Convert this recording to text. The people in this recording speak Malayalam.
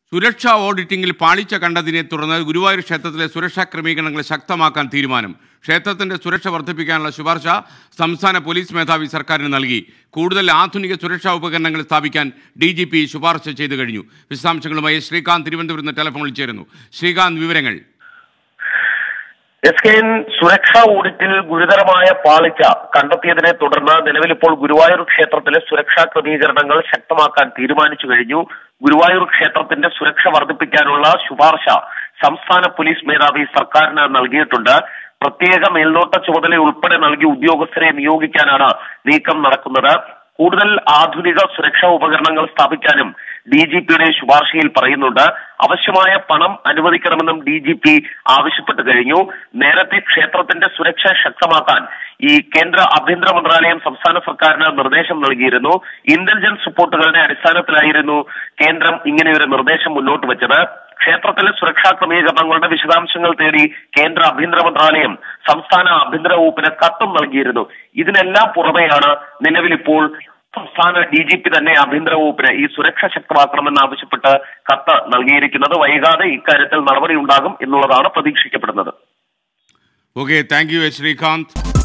സുരക്ഷാ ഓഡിറ്റിംഗിൽ പാളിച്ച കണ്ടതിനെ തുടർന്ന് ഗുരുവായൂർ ക്ഷേത്രത്തിലെ സുരക്ഷാ ക്രമീകരണങ്ങൾ ശക്തമാക്കാൻ തീരുമാനം ക്ഷേത്രത്തിന്റെ സുരക്ഷ വർദ്ധിപ്പിക്കാനുള്ള ശുപാർശ സംസ്ഥാന പോലീസ് മേധാവി സർക്കാരിന് നൽകി കൂടുതൽ ആധുനിക സുരക്ഷാ ഉപകരണങ്ങൾ സ്ഥാപിക്കാൻ ഡി ജി പി ശുപാർശ ചെയ്തു കഴിഞ്ഞു വിശദാംശങ്ങളുമായി ശ്രീകാന്ത് തിരുവനന്തപുരത്ത് നിന്ന് ടെലിഫോണിൽ ചേരുന്നു ശ്രീകാന്ത് വിവരങ്ങൾ എസ് കെ എൻ സുരക്ഷാ ഓഡിറ്റിൽ ഗുരുതരമായ പാളിച്ച കണ്ടെത്തിയതിനെ തുടർന്ന് നിലവിൽ ഇപ്പോൾ ഗുരുവായൂർ ക്ഷേത്രത്തിലെ സുരക്ഷാ ക്രമീകരണങ്ങൾ ശക്തമാക്കാൻ തീരുമാനിച്ചു കഴിഞ്ഞു ഗുരുവായൂർ ക്ഷേത്രത്തിന്റെ സുരക്ഷ വർദ്ധിപ്പിക്കാനുള്ള ശുപാർശ സംസ്ഥാന പോലീസ് മേധാവി സർക്കാരിന് നൽകിയിട്ടുണ്ട് പ്രത്യേക മേൽനോട്ട ചുമതല ഉൾപ്പെടെ നൽകി ഉദ്യോഗസ്ഥരെ നിയോഗിക്കാനാണ് നീക്കം നടക്കുന്നത് കൂടുതൽ ആധുനിക സുരക്ഷാ ഉപകരണങ്ങൾ സ്ഥാപിക്കാനും ഡി ജി പിയുടെ ശുപാർശയിൽ പറയുന്നുണ്ട് ആവശ്യമായ പണം അനുവദിക്കണമെന്നും ഡി ജി പി ആവശ്യപ്പെട്ടു കഴിഞ്ഞു നേരത്തെ ക്ഷേത്രത്തിന്റെ സുരക്ഷ ശക്തമാക്കാൻ ഈ കേന്ദ്ര ആഭ്യന്തര മന്ത്രാലയം സംസ്ഥാന സർക്കാരിന് നിർദ്ദേശം നൽകിയിരുന്നു ഇന്റലിജൻസ് റിപ്പോർട്ടുകളുടെ അടിസ്ഥാനത്തിലായിരുന്നു കേന്ദ്രം ഇങ്ങനെയൊരു നിർദ്ദേശം മുന്നോട്ട് വെച്ചത് ക്ഷേത്രത്തിലെ സുരക്ഷാ ക്രമീകരണങ്ങളുടെ വിശദാംശങ്ങൾ തേടി കേന്ദ്ര ആഭ്യന്തര മന്ത്രാലയം സംസ്ഥാന ആഭ്യന്തര വകുപ്പിന് കത്തും നൽകിയിരുന്നു ഇതിനെല്ലാം പുറമെയാണ് നിലവിലിപ്പോൾ സംസ്ഥാന ഡി ജി പി തന്നെ ആഭ്യന്തര വകുപ്പിന് ഈ സുരക്ഷ ശക്തമാക്കണമെന്ന് ആവശ്യപ്പെട്ട് കത്ത് നൽകിയിരിക്കുന്നത് വൈകാതെ ഇക്കാര്യത്തിൽ നടപടി ഉണ്ടാകും എന്നുള്ളതാണ് പ്രതീക്ഷിക്കപ്പെടുന്നത് ഓക്കെ താങ്ക് യു ശ്രീകാന്ത്